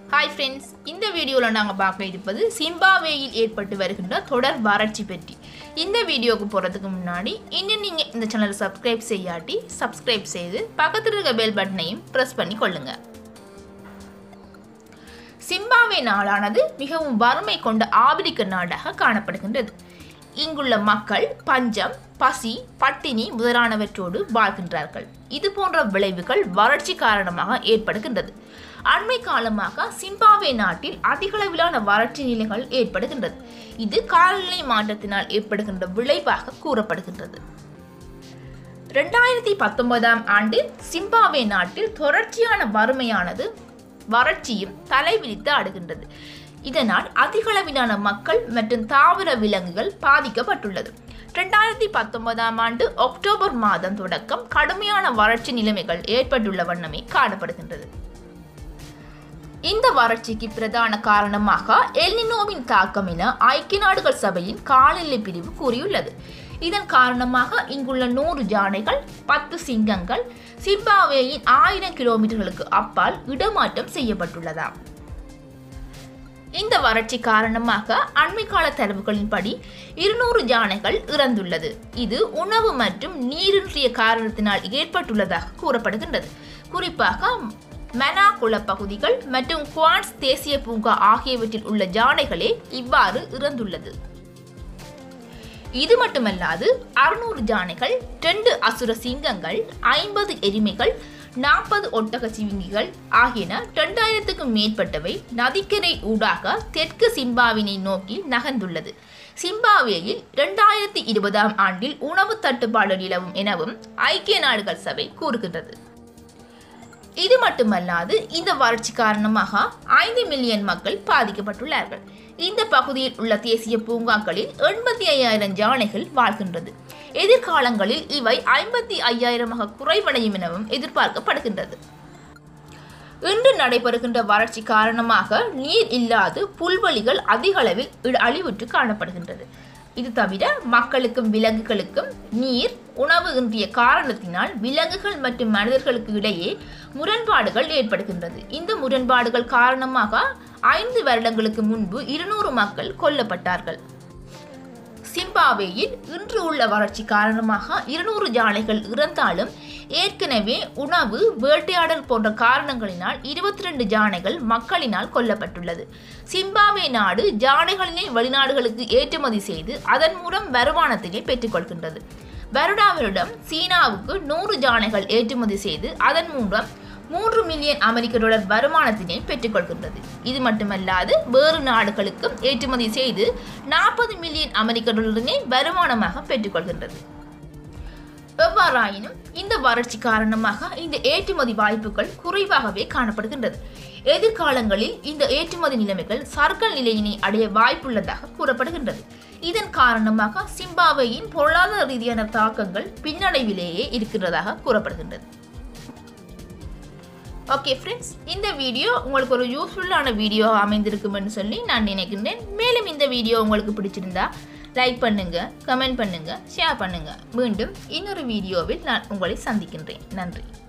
hi friends இந்த வீடியோவில் நாங்கள் பார்க்க இருப்பது சிம்பாவேயில் ஏற்பட்டு வருகின்ற தொடர் வறட்சி பற்றி இந்த வீடியோவுக்கு போகிறதுக்கு முன்னாடி இன்னும் நீங்கள் இந்த சேனலை சப்ஸ்கிரைப் செய்யாட்டி சப்ஸ்கிரைப் செய்து பக்கத்தில் இருக்க பெல் பட்டனையும் ப்ரெஸ் பண்ணி கொள்ளுங்கள் சிம்பாவே நாடானது மிகவும் வறுமை கொண்ட ஆபிரிக்க நாடாக காணப்படுகின்றது இங்குள்ள மக்கள் பஞ்சம் பசி பட்டினி முதலானவற்றோடு வாழ்கின்றார்கள் இது போன்ற விளைவுகள் வறட்சி காரணமாக ஏற்படுகின்றது அண்மை காலமாக சிம்பாவே நாட்டில் அதிகளவிலான வறட்சி நிலைகள் ஏற்படுகின்றது இது காலநிலை மாற்றத்தினால் ஏற்படுகின்ற விளைவாக கூறப்படுகின்றது ரெண்டாயிரத்தி பத்தொன்பதாம் ஆண்டில் சிம்பாவே நாட்டில் தொடர்ச்சியான வறுமையானது வறட்சியும் தலைவிரித்து ஆடுகின்றது இதனால் அதிகளவிலான மக்கள் மற்றும் தாவர விலங்குகள் பாதிக்கப்பட்டுள்ளது ரெண்டாயிரத்தி பத்தொன்பதாம் ஆண்டு அக்டோபர் மாதம் தொடக்கம் கடுமையான வறட்சி நிலைமைகள் ஏற்பட்டுள்ள வண்ணமே காணப்படுகின்றது இந்த வறட்சிக்கு பிரதான காரணமாக எல்னினோவின் தாக்கம் என ஐக்கிய நாடுகள் சபையின் காலநிலை பிரிவு கூறியுள்ளது இதன் காரணமாக இங்குள்ள நூறு யானைகள் பத்து சிங்கங்கள் சிம்பாவேயின் ஆயிரம் கிலோமீட்டர்களுக்கு அப்பால் இடமாற்றம் செய்யப்பட்டுள்ளதாம் இந்த வறட்சி காரணமாக அண்மை கால தரவுகளின்படி இருநூறு யானைகள் இறந்துள்ளது இது உணவு மற்றும் நீரின்றிய காரணத்தினால் ஏற்பட்டுள்ளதாக கூறப்படுகின்றது குறிப்பாக மெனாகுள பகுதிகள் மற்றும் குவான்ஸ் தேசிய பூங்கா ஆகியவற்றில் உள்ள யானைகளே இவ்வாறு இறந்துள்ளது இது மட்டுமல்லாது அறுநூறு யானைகள் ரெண்டு அசுர சிங்கங்கள் ஐம்பது எருமைகள் நாற்பது ஒட்டக சிவிங்கிகள் ஆகியன இரண்டாயிரத்துக்கும் மேற்பட்டவை நதிக்கரை ஊடாக தெற்கு சிம்பாவினை நோக்கி நகர்ந்துள்ளது சிம்பாவேயில் இரண்டாயிரத்தி இருபதாம் ஆண்டில் உணவு தட்டுப்பாடு நிலவும் எனவும் ஐக்கிய நாடுகள் சபை கூறுகின்றது இது மட்டுமல்லாது இந்த வறட்சி காரணமாக ஐந்து மில்லியன் மக்கள் பாதிக்கப்பட்டுள்ளார்கள் இந்த பகுதியில் உள்ள தேசிய பூங்காக்களில் எண்பத்தி ஐயாயிரம் யானைகள் வாழ்கின்றது எதிர்காலங்களில் இவை ஐம்பத்தி ஐயாயிரமாக குறைவடையும் எனவும் எதிர்பார்க்கப்படுகின்றது இன்று நடைபெறுகின்ற வறட்சி காரணமாக நீர் இல்லாது புல்வெளிகள் அதிக அளவில் அழிவுற்று காணப்படுகின்றது இது தவிர மக்களுக்கும் விலங்குகளுக்கும் நீர் உணவு இன்றிய காரணத்தினால் விலங்குகள் மற்றும் மனிதர்களுக்கு இடையே முரண்பாடுகள் ஏற்படுகின்றது இந்த முரண்பாடுகள் காரணமாக ஐந்து வருடங்களுக்கு முன்பு இருநூறு மக்கள் கொல்லப்பட்டார்கள் சிம்பாவேயில் இன்று உள்ள வறட்சி காரணமாக இருநூறு யானைகள் இறந்தாலும் ஏற்கனவே உணவு வேட்டையாடல் போன்ற காரணங்களினால் இருபத்தி ரெண்டு யானைகள் மக்களினால் கொல்லப்பட்டுள்ளது சிம்பாவே நாடு யானைகளினை வெளிநாடுகளுக்கு ஏற்றுமதி செய்து அதன் மூலம் வருமானத்தினை பெற்றுக்கொள்கின்றது வருடா வருடம் சீனாவுக்கு நூறு யானைகள் ஏற்றுமதி செய்து அதன் மூலம் மூன்று மில்லியன் அமெரிக்க டாலர் வருமானத்தினை பெற்றுக்கொள்கின்றது இது மட்டுமல்லாது வேறு நாடுகளுக்கும் ஏற்றுமதி செய்து நாற்பது மில்லியன் அமெரிக்க டாலரினை வருமானமாக பெற்றுக்கொள்கின்றது எவ்வாறாயினும் இந்த வறட்சி காரணமாக இந்த ஏற்றுமதி வாய்ப்புகள் குறைவாகவே காணப்படுகின்றது எதிர்காலங்களில் இந்த ஏற்றுமதி நிலைமைகள் சர்க்கல் நிலையினை அடைய வாய்ப்புள்ளதாக கூறப்படுகின்றது இதன் காரணமாக சிம்பாவேயின் பொருளாதார ரீதியான தாக்கங்கள் பின்னடைவிலேயே இருக்கின்றதாக கூறப்படுகின்றது ஓகே ஃப்ரெண்ட்ஸ் இந்த வீடியோ உங்களுக்கு ஒரு யூஸ்ஃபுல்லான வீடியோ அமைந்திருக்குமென்னு சொல்லி நான் நினைக்கின்றேன் மேலும் இந்த வீடியோ உங்களுக்கு பிடிச்சிருந்தா லைக் பண்ணுங்க கமெண்ட் பண்ணுங்க ஷேர் பண்ணுங்க மீண்டும் இன்னொரு வீடியோவில் நான் உங்களை சந்திக்கின்றேன் நன்றி